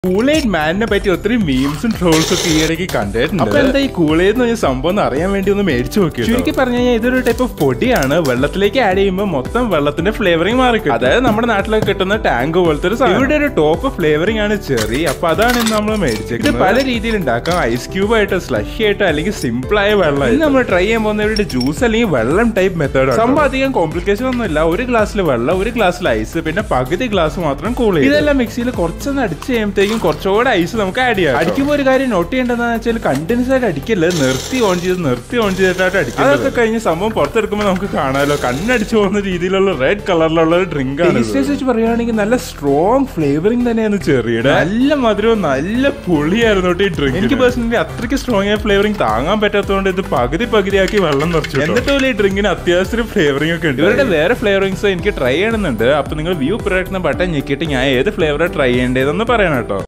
കൂളേഡ് മാനിനെ പറ്റി ഒത്തിരി മീംസും ട്രോൾസും ഒക്കെ ഈ ഇടയ്ക്ക് കണ്ടിട്ടുണ്ട് അപ്പൊ എന്താ ഈ കൂളേഡ് എന്ന് പറഞ്ഞ സംഭവം എന്ന് അറിയാൻ വേണ്ടി ഒന്ന് മേടിച്ചു നോക്കി ചുരുക്കി പറഞ്ഞു കഴിഞ്ഞാൽ ഇതൊരു ടൈപ്പ് ഓഫ് പൊടിയാണ് വെള്ളത്തിലേക്ക് ആഡ് ചെയ്യുമ്പോൾ മൊത്തം വെള്ളത്തിന്റെ ഫ്ലേവറിംഗ് മാറി കിട്ടും. അതായത് നമ്മുടെ നാട്ടിലൊക്കെ കിട്ടുന്ന ടാങ്ക് പോലത്തെ ഒരു സാധനം ഇവിടെ ഒരു ടോപ്പ് ഫ്ലേവറിംഗ് ആണ് ചെറി അപ്പൊ അതാണ് ഇന്ന് നമ്മൾ മേടിച്ചത് ഇത് പല രീതിയിൽ ഉണ്ടാക്കാം ഐസ് ക്യൂബ് ആയിട്ട് സ്ലഷ് ആയിട്ട് അല്ലെങ്കിൽ സിമ്പിൾ ആയ വെള്ളം ഇന്ന് നമ്മൾ ട്രൈ ചെയ്യാൻ പോകുന്ന ഒരു ജ്യൂസ് അല്ലെങ്കിൽ വെള്ളം ടൈപ്പ് മെത്തേഡ് സംഭവം അധികം കോംപ്ലിക്കേഷൻ ഒന്നുമില്ല ഒരു ഗ്ലാസ്സിൽ വെള്ളം ഒരു ഗ്ലാസ്സിൽ ഐസ് പിന്നെ പകുതി ഗ്ലാസ് മാത്രം കൂൾ ചെയ്യും ഇതെല്ലാം മിക്സിയിൽ കുറച്ചൊന്ന് അടിച്ച് കഴിയുമ്പോഴത്തേക്കും കുറച്ചുകൂടെ ഐസ് നമുക്ക് ആഡ് ചെയ്യാം അടിക്കുമ്പോൾ ഒരു കാര്യം നോട്ട് ചെയ്യേണ്ടതെന്ന് വെച്ചാൽ കണ്ടിന്യൂസ് ആയിട്ട് അടിക്കല്ല നിർത്തി ഓൺ ചെയ്ത് നിർത്തി ഓൺ ചെയ്തിട്ടായിട്ട് അടിക്കും അതൊക്കെ കഴിഞ്ഞ് സംഭവം പുറത്തെടുക്കുമ്പോൾ നമുക്ക് കാണാമല്ലോ കണ്ണടിച്ചു പോകുന്ന രീതിയിലുള്ള റെഡ് കളറിലുള്ള ഒരു ഡ്രിങ്ക് ആണ് വെച്ച് പറയുകയാണെങ്കിൽ നല്ല സ്ട്രോങ് ഫ്ലേവറിംഗ് തന്നെയാണ് ചെറിയുടെ നല്ല മധുരവും നല്ല പുളിയായിരുന്നു കേട്ടോ ഈ ഡ്രിങ്ക് എനിക്ക് പേഴ്സണലി അത്രയ്ക്ക് സ്ട്രോങ് ആയ ഫ്ലേവറിംഗ് താങ്ങാൻ പറ്റാത്തതുകൊണ്ട് ഇത് പകുതി പകുതിയാക്കി വെള്ളം നിറച്ചു എന്നിട്ടും ഈ ഡ്രിങ്കിന് അത്യാവശ്യം ഫ്ലേവറിംഗ് ഒക്കെ ഉണ്ട് ഇവരുടെ വേറെ ഫ്ലേവറിംഗ്സ് എനിക്ക് ട്രൈ ചെയ്യണമെന്നുണ്ട് അപ്പൊ നിങ്ങൾ വ്യൂ പ്രൊഡക്റ്റ് ബട്ടൺ ഞെക്കിയിട്ട് ഞാൻ ഏത് ഫ്ലേവറാണ് ട്രൈ ചെയ്യേണ്ടതെന്ന് പറയണം കേട്ടോ